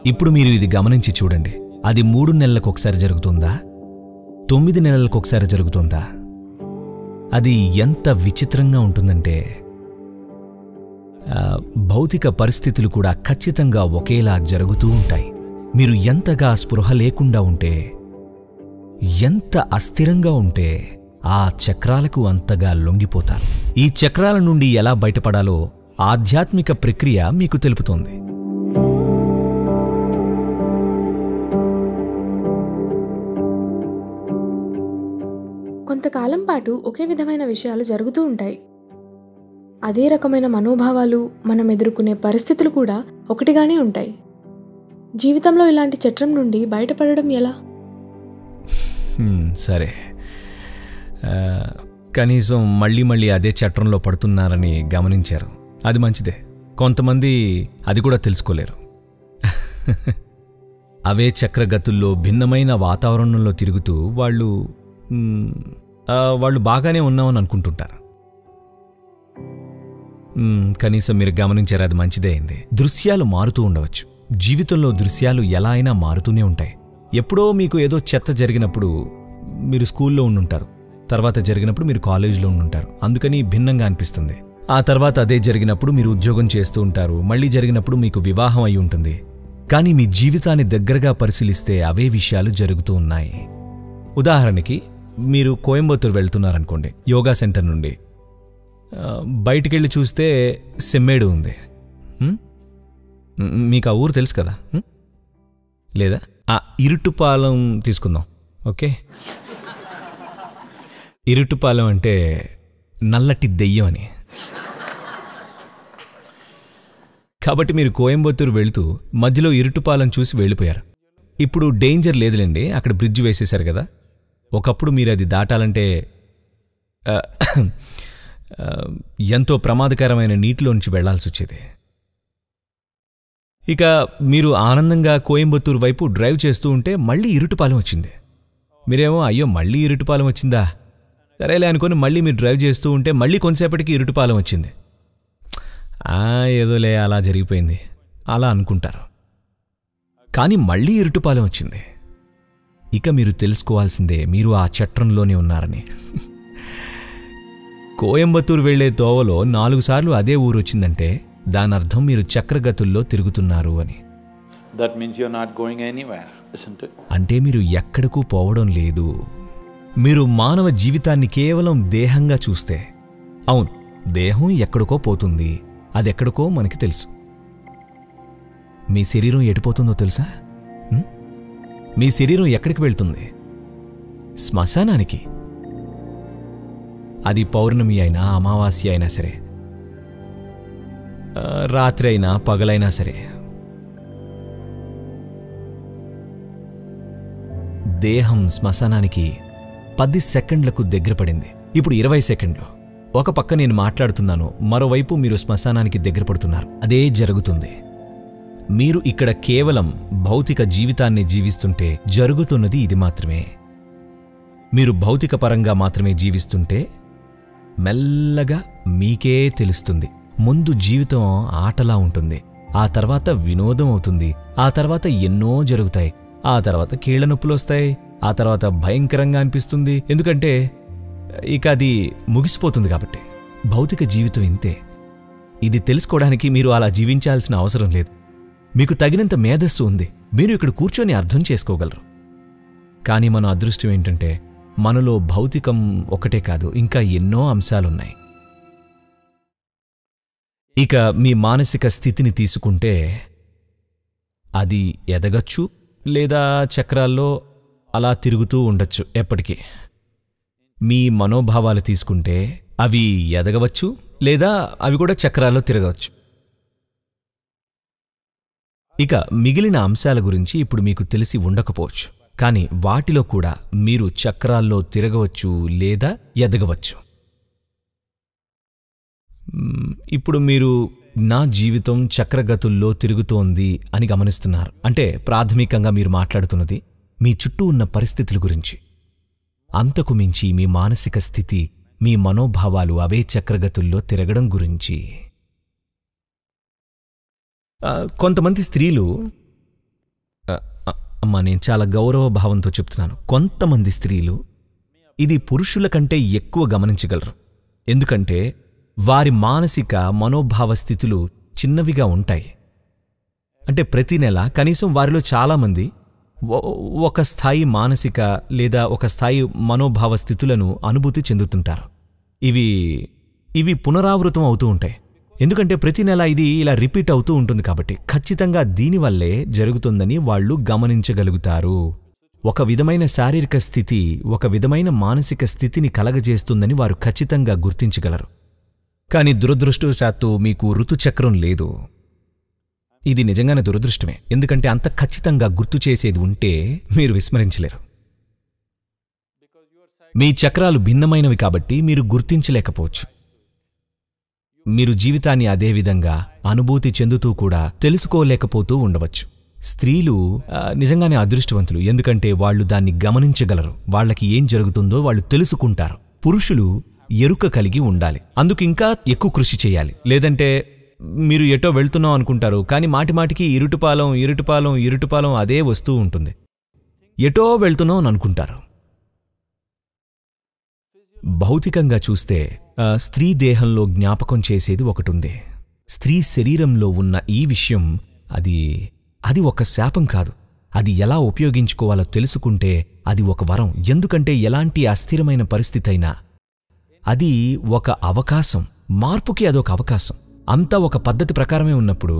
ఇప్పుడు మీరు ఇది గమనించి చూడండి అది మూడు నెలలకు ఒకసారి జరుగుతుందా తొమ్మిది నెలలకు ఒకసారి జరుగుతుందా అది ఎంత విచిత్రంగా ఉంటుందంటే ఆ, భౌతిక పరిస్థితులు కూడా ఖచ్చితంగా ఒకేలా జరుగుతూ ఉంటాయి మీరు ఎంతగా స్పృహ లేకుండా ఉంటే ఎంత అస్థిరంగా ఉంటే ఆ చక్రాలకు అంతగా లొంగిపోతారు ఈ చక్రాల నుండి ఎలా బయటపడాలో ఆధ్యాత్మిక ప్రక్రియ మీకు తెలుపుతోంది కొంతకాలం పాటు ఒకే విధమైన విషయాలు జరుగుతూ ఉంటాయి అదే రకమైన మనోభావాలు మనం ఎదుర్కొనే పరిస్థితులు కూడా ఒకటిగానే ఉంటాయి జీవితంలో ఇలాంటి చట్రం నుండి బయటపడడం ఎలా హ్మ్, సరే ఆ, కనీసం మళ్ళీ మళ్ళీ అదే చట్రంలో పడుతున్నారని గమనించారు అది మంచిదే కొంతమంది అది కూడా తెలుసుకోలేరు అవే చక్రగతుల్లో భిన్నమైన వాతావరణంలో తిరుగుతూ వాళ్ళు మ్, ఆ, వాళ్ళు బాగానే ఉన్నామని అనుకుంటుంటారు మ్, కనీసం మీరు గమనించారు అది మంచిదే అయింది దృశ్యాలు మారుతూ ఉండవచ్చు జీవితంలో దృశ్యాలు ఎలా అయినా మారుతూనే ఉంటాయి ఎప్పుడో మీకు ఏదో చెత్త జరిగినప్పుడు మీరు స్కూల్లో ఉండుంటారు తర్వాత జరిగినప్పుడు మీరు కాలేజీలో ఉండుంటారు అందుకని భిన్నంగా అనిపిస్తుంది ఆ తర్వాత అదే జరిగినప్పుడు మీరు ఉద్యోగం చేస్తూ ఉంటారు మళ్ళీ జరిగినప్పుడు మీకు వివాహం అయి ఉంటుంది కానీ మీ జీవితాన్ని దగ్గరగా పరిశీలిస్తే అవే విషయాలు జరుగుతూ ఉన్నాయి ఉదాహరణకి మీరు కోయంబత్తూరు వెళ్తున్నారనుకోండి యోగా సెంటర్ నుండి ఆ, బయటికెళ్ళి చూస్తే సెమ్మేడు ఉంది హ్మ్? మ్, మీకు ఆ ఊరు తెలుసు కదా హ్మ్? లేదా ఆ ఇరుటుపాలెం తీసుకుందాం ఓకే ఇరుటుపాలెం అంటే నల్లటి దెయ్యం అని కాబట్టి మీరు కోయంబత్తూరు వెళుతూ మధ్యలో ఇరుటుపాలెం చూసి వెళ్ళిపోయారు ఇప్పుడు డేంజర్ లేదులేండి అక్కడ బ్రిడ్జ్ వేసేశారు కదా ఒకప్పుడు మీరు అది దాటాలంటే ఆ, ఆ, ఎంతో ప్రమాదకరమైన నీటిలోంచి వెళ్లాల్సి వచ్చేది ఇక మీరు ఆనందంగా కోయంబత్తూరు వైపు డ్రైవ్ చేస్తూ ఉంటే మళ్ళీ ఇరుటుపాలెం వచ్చింది మీరేమో అయ్యో మళ్ళీ ఇరుటుపాలెం వచ్చిందా సరేలే అనుకొని మళ్ళీ మీరు డ్రైవ్ చేస్తూ ఉంటే మళ్ళీ కొంతసేపటికి ఇరుటుపాలెం వచ్చింది ఆ ఏదోలే అలా జరిగిపోయింది అలా అనుకుంటారు కానీ మళ్ళీ ఇరుటుపాలెం వచ్చింది ఇక మీరు తెలుసుకోవాల్సిందే మీరు ఆ చట్రంలోనే ఉన్నారని కోయంబత్తూరు వెళ్లే తోవలో నాలుగు సార్లు అదే ఊరు వచ్చిందంటే దాని అర్థం మీరు చక్రగతుల్లో తిరుగుతున్నారు అని That means you're not going anywhere, isn't it? అంటే మీరు ఎక్కడకు పోవడం లేదు మీరు మానవ జీవితాన్ని కేవలం దేహంగా చూస్తే అవును దేహం ఎక్కడికో పోతుంది అది ఎక్కడికో మనకి తెలుసు మీ శరీరం ఎటుపోతుందో తెలుసా ఉం? మీ శరీరం ఎక్కడికి వెళ్తుంది శ్మశానానికి అది పౌర్ణమి అయినా అమావాస్య అయినా సరే ఆ, రాత్రి అయినా పగలైనా సరే దేహం శ్మశానానికి పది సెకండ్లకు దగ్గర పడింది ఇప్పుడు ఇరవై సెకండ్లు ఒక పక్క నేను మాట్లాడుతున్నాను మరోవైపు మీరు శ్మశానానికి దగ్గర పడుతున్నారు అదే జరుగుతుంది మీరు ఇక్కడ కేవలం భౌతిక జీవితాన్ని జీవిస్తుంటే జరుగుతున్నది ఇది మాత్రమే మీరు భౌతిక పరంగా మాత్రమే జీవిస్తుంటే మెల్లగా మీకే తెలుస్తుంది ముందు జీవితం ఆటలా ఉంటుంది ఆ తర్వాత వినోదం అవుతుంది ఆ తర్వాత ఎన్నో జరుగుతాయి ఆ తర్వాత కీళ్ల నొప్పులు వస్తాయి ఆ తర్వాత భయంకరంగా అనిపిస్తుంది ఎందుకంటే ఇక అది ముగిసిపోతుంది కాబట్టి భౌతిక జీవితం ఇంతే ఇది తెలుసుకోవడానికి మీరు అలా జీవించాల్సిన అవసరం లేదు మీకు తగినంత మేధస్సు ఉంది మీరు ఇక్కడ కూర్చొని అర్థం చేసుకోగలరు కానీ మన అదృష్టం ఏంటంటే మనలో భౌతికం ఒకటే కాదు ఇంకా ఎన్నో అంశాలున్నాయి ఇక మీ మానసిక స్థితిని తీసుకుంటే అది ఎదగచ్చు లేదా చక్రాల్లో అలా తిరుగుతూ ఉండొచ్చు ఎప్పటికీ మీ మనోభావాలు తీసుకుంటే అవి ఎదగవచ్చు లేదా అవి కూడా చక్రాల్లో తిరగవచ్చు ఇక మిగిలిన అంశాల గురించి ఇప్పుడు మీకు తెలిసి ఉండకపోవచ్చు కానీ వాటిలో కూడా మీరు చక్రాల్లో తిరగవచ్చు లేదా ఎదగవచ్చు మ్మ్, ఇప్పుడు మీరు నా జీవితం చక్రగతుల్లో తిరుగుతోంది అని గమనిస్తున్నారు అంటే ప్రాథమికంగా మీరు మాట్లాడుతున్నది మీ చుట్టూ ఉన్న పరిస్థితుల గురించి అంతకు మించి మీ మానసిక స్థితి మీ మనోభావాలు అవే చక్రగతుల్లో తిరగడం గురించి ఆ, కొంతమంది స్త్రీలు ఆ, ఆ, అమ్మా నేను చాలా గౌరవ భావంతో చెప్తున్నాను కొంతమంది స్త్రీలు ఇది పురుషుల కంటే ఎక్కువ గమనించగలరు ఎందుకంటే వారి మానసిక మనోభావ స్థితులు చిన్నవిగా ఉంటాయి అంటే ప్రతి నెల కనీసం వారిలో చాలామంది ఒ- ఒక స్థాయి మానసిక లేదా ఒక స్థాయి మనోభావ స్థితులను అనుభూతి చెందుతుంటారు ఇవి ఇవి పునరావృతం అవుతూ ఉంటాయి ఎందుకంటే ప్రతి నెల ఇది ఇలా రిపీట్ అవుతూ ఉంటుంది కాబట్టి ఖచ్చితంగా దీనివల్లే జరుగుతుందని వాళ్ళు గమనించగలుగుతారు ఒక విధమైన శారీరక స్థితి ఒక విధమైన మానసిక స్థితిని కలగజేస్తుందని వారు ఖచ్చితంగా గుర్తించగలరు కానీ దురదృష్టవశాత్తు మీకు ఋతుచక్రం లేదు ఇది నిజంగానే దురదృష్టమే ఎందుకంటే అంత ఖచ్చితంగా గుర్తు చేసేది ఉంటే మీరు విస్మరించలేరు మీ చక్రాలు భిన్నమైనవి కాబట్టి మీరు గుర్తించలేకపోవచ్చు మీరు జీవితాన్ని అదే విధంగా అనుభూతి చెందుతూ కూడా తెలుసుకోలేకపోతూ ఉండవచ్చు స్త్రీలు ఆ, నిజంగానే అదృష్టవంతులు ఎందుకంటే వాళ్ళు దాన్ని గమనించగలరు వాళ్ళకి ఏం జరుగుతుందో వాళ్ళు తెలుసుకుంటారు పురుషులు ఎరుక కలిగి ఉండాలి అందుకు ఇంకా ఎక్కువ కృషి చేయాలి లేదంటే మీరు ఎటో వెళ్తున్నాం అనుకుంటారు కానీ మాటిమాటికి ఇరుటుపాలెం ఇరుటుపాలెం ఇరుటుపాలెం అదే వస్తూ ఉంటుంది ఎటో వెళ్తున్నాం అని అనుకుంటారు భౌతికంగా చూస్తే ఆ, స్త్రీ దేహంలో జ్ఞాపకం చేసేది ఒకటుంది స్త్రీ శరీరంలో ఉన్న ఈ విషయం అది అది ఒక శాపం కాదు అది ఎలా ఉపయోగించుకోవాలో తెలుసుకుంటే అది ఒక వరం ఎందుకంటే ఎలాంటి అస్థిరమైన పరిస్థితి అయినా అది ఒక అవకాశం మార్పుకి అదొక అవకాశం అంతా ఒక పద్ధతి ప్రకారమే ఉన్నప్పుడు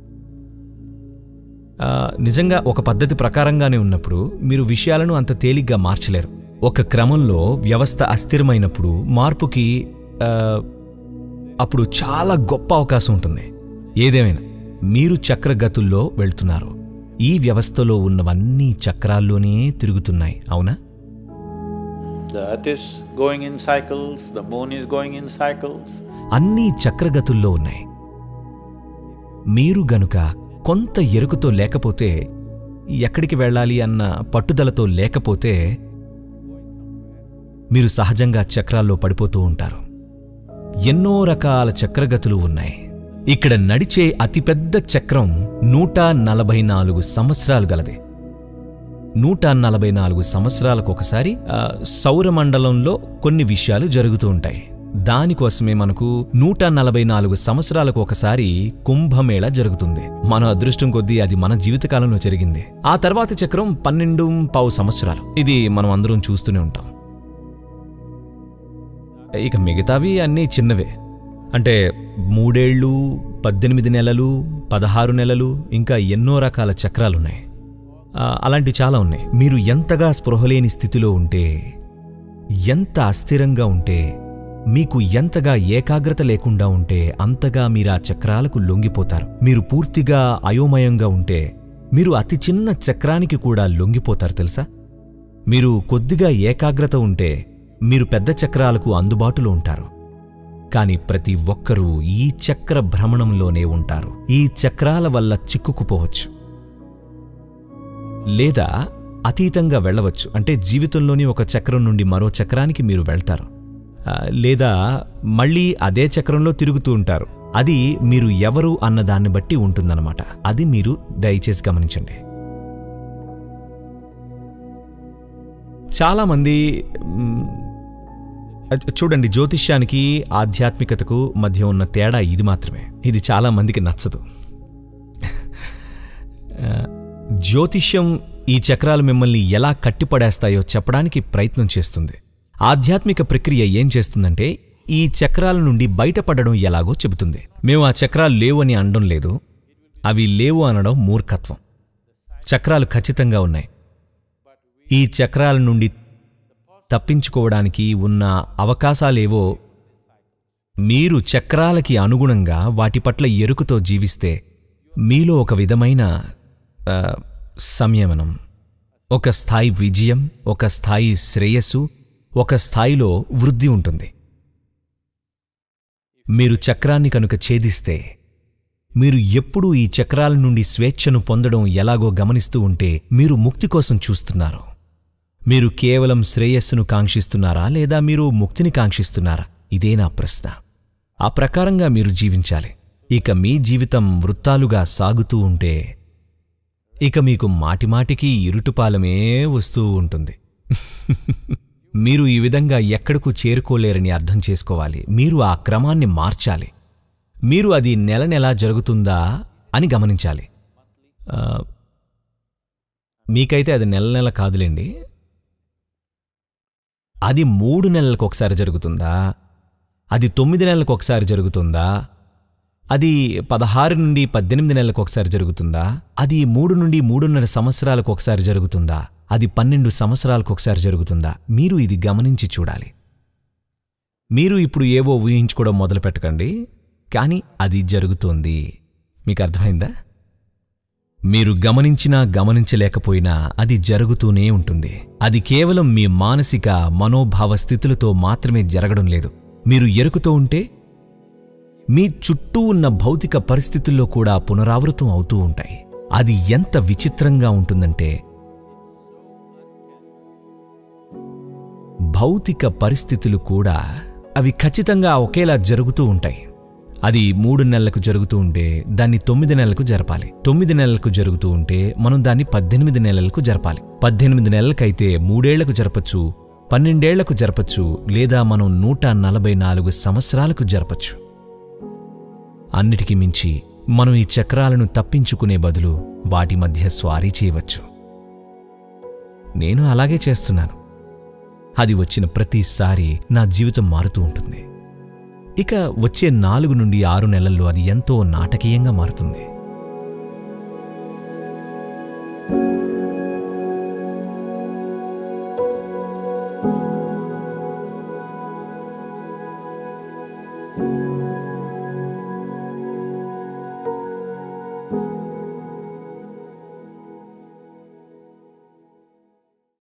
ఆ, నిజంగా ఒక పద్ధతి ప్రకారంగానే ఉన్నప్పుడు మీరు విషయాలను అంత తేలిగ్గా మార్చలేరు ఒక క్రమంలో వ్యవస్థ అస్థిరమైనప్పుడు మార్పుకి ఆ, అప్పుడు చాలా గొప్ప అవకాశం ఉంటుంది ఏదేమైనా మీరు చక్రగతుల్లో వెళ్తున్నారు ఈ వ్యవస్థలో ఉన్నవన్నీ చక్రాల్లోనే తిరుగుతున్నాయి అవునా The earth is going in cycles, the moon is going in cycles. అన్నీ చక్రగతుల్లో ఉన్నాయి మీరు గనుక కొంత ఎరుకతో లేకపోతే ఎక్కడికి వెళ్ళాలి అన్న పట్టుదలతో లేకపోతే మీరు సహజంగా చక్రాల్లో పడిపోతూ ఉంటారు ఎన్నో రకాల చక్రగతులు ఉన్నాయి ఇక్కడ నడిచే అతిపెద్ద చక్రం నూట నలభై నాలుగు సంవత్సరాలు గలది నూట నలభై నాలుగు సంవత్సరాలకు ఒకసారి ఆ, సౌరమండలంలో కొన్ని విషయాలు జరుగుతూ ఉంటాయి దానికోసమే మనకు నూట నలభై నాలుగు సంవత్సరాలకు ఒకసారి కుంభమేళ జరుగుతుంది మన అదృష్టం కొద్దీ అది మన జీవితకాలంలో జరిగింది ఆ తర్వాత చక్రం పన్నెండు పావు సంవత్సరాలు ఇది మనం అందరం చూస్తూనే ఉంటాం ఇక మిగతావి అన్నీ చిన్నవే అంటే మూడేళ్ళు పద్దెనిమిది నెలలు పదహారు నెలలు ఇంకా ఎన్నో రకాల చక్రాలున్నాయి ఆ, అలాంటివి చాలా ఉన్నాయి మీరు ఎంతగా స్పృహలేని స్థితిలో ఉంటే ఎంత అస్థిరంగా ఉంటే మీకు ఎంతగా ఏకాగ్రత లేకుండా ఉంటే అంతగా మీరు ఆ చక్రాలకు లొంగిపోతారు మీరు పూర్తిగా అయోమయంగా ఉంటే మీరు అతి చిన్న చక్రానికి కూడా లొంగిపోతారు తెలుసా మీరు కొద్దిగా ఏకాగ్రత ఉంటే మీరు పెద్ద చక్రాలకు అందుబాటులో ఉంటారు కాని ప్రతి ఒక్కరూ ఈ చక్ర భ్రమణంలోనే ఉంటారు ఈ చక్రాల వల్ల చిక్కుకుపోవచ్చు లేదా అతీతంగా వెళ్ళవచ్చు అంటే జీవితంలోని ఒక చక్రం నుండి మరో చక్రానికి మీరు వెళ్తారు ఆ, లేదా మళ్ళీ అదే చక్రంలో తిరుగుతూ ఉంటారు అది మీరు ఎవరు అన్న దాన్ని బట్టి ఉంటుందన్నమాట అది మీరు దయచేసి గమనించండి చాలామంది మ్, అ- చూడండి జ్యోతిష్యానికి ఆధ్యాత్మికతకు మధ్య ఉన్న తేడా ఇది మాత్రమే ఇది చాలా మందికి నచ్చదు ఆ, జ్యోతిష్యం ఈ చక్రాలు మిమ్మల్ని ఎలా కట్టిపడేస్తాయో చెప్పడానికి ప్రయత్నం చేస్తుంది ఆధ్యాత్మిక ప్రక్రియ ఏం చేస్తుందంటే ఈ చక్రాల నుండి బయటపడడం ఎలాగో చెబుతుంది మేము ఆ చక్రాలు లేవు అని అనడం లేదు అవి లేవు అనడం మూర్ఖత్వం చక్రాలు ఖచ్చితంగా ఉన్నాయి ఈ చక్రాల నుండి తప్పించుకోవడానికి ఉన్న అవకాశాలేవో మీరు చక్రాలకి అనుగుణంగా వాటి పట్ల ఎరుకుతో జీవిస్తే మీలో ఒక విధమైన ఆ, సంయమనం ఒక స్థాయి విజయం ఒక స్థాయి శ్రేయస్సు ఒక స్థాయిలో వృద్ధి ఉంటుంది మీరు చక్రాన్ని కనుక ఛేదిస్తే మీరు ఎప్పుడూ ఈ చక్రాల నుండి స్వేచ్ఛను పొందడం ఎలాగో గమనిస్తూ ఉంటే మీరు ముక్తి కోసం చూస్తున్నారు మీరు కేవలం శ్రేయస్సును కాంక్షిస్తున్నారా లేదా మీరు ముక్తిని కాంక్షిస్తున్నారా ఇదే నా ప్రశ్న ఆ ప్రకారంగా మీరు జీవించాలి ఇక మీ జీవితం వృత్తాలుగా సాగుతూ ఉంటే ఇక మీకు మాటిమాటికి ఇరుటుపాలమే వస్తూ ఉంటుంది మీరు ఈ విధంగా ఎక్కడకు చేరుకోలేరని అర్థం చేసుకోవాలి మీరు ఆ క్రమాన్ని మార్చాలి మీరు అది నెల నెలా జరుగుతుందా అని గమనించాలి ఆ, మీకైతే అది నెల నెల కాదులేండి అది మూడు నెలలకు ఒకసారి జరుగుతుందా అది తొమ్మిది నెలలకు ఒకసారి జరుగుతుందా అది పదహారు నుండి పద్దెనిమిది నెలలకు ఒకసారి జరుగుతుందా అది మూడు నుండి మూడున్నర సంవత్సరాలకు ఒకసారి జరుగుతుందా అది పన్నెండు సంవత్సరాలకు ఒకసారి జరుగుతుందా మీరు ఇది గమనించి చూడాలి మీరు ఇప్పుడు ఏవో ఊహించుకోవడం మొదలు పెట్టకండి కానీ అది జరుగుతోంది మీకు అర్థమైందా మీరు గమనించినా గమనించలేకపోయినా అది జరుగుతూనే ఉంటుంది అది కేవలం మీ మానసిక మనోభావ స్థితులతో మాత్రమే జరగడం లేదు మీరు ఎరుకుతో ఉంటే మీ చుట్టూ ఉన్న భౌతిక పరిస్థితుల్లో కూడా పునరావృతం అవుతూ ఉంటాయి అది ఎంత విచిత్రంగా ఉంటుందంటే భౌతిక పరిస్థితులు కూడా అవి ఖచ్చితంగా ఒకేలా జరుగుతూ ఉంటాయి అది మూడు నెలలకు జరుగుతూ ఉంటే దాన్ని తొమ్మిది నెలలకు జరపాలి తొమ్మిది నెలలకు జరుగుతూ ఉంటే మనం దాన్ని పద్దెనిమిది నెలలకు జరపాలి పద్దెనిమిది నెలలకైతే మూడేళ్లకు జరపచ్చు పన్నెండేళ్లకు జరపచ్చు లేదా మనం నూట నలభై నాలుగు సంవత్సరాలకు జరపచ్చు అన్నిటికీ మించి మనం ఈ చక్రాలను తప్పించుకునే బదులు వాటి మధ్య స్వారీ చేయవచ్చు నేను అలాగే చేస్తున్నాను అది వచ్చిన ప్రతిసారి నా జీవితం మారుతూ ఉంటుంది ఇక వచ్చే నాలుగు నుండి ఆరు నెలల్లో అది ఎంతో నాటకీయంగా మారుతుంది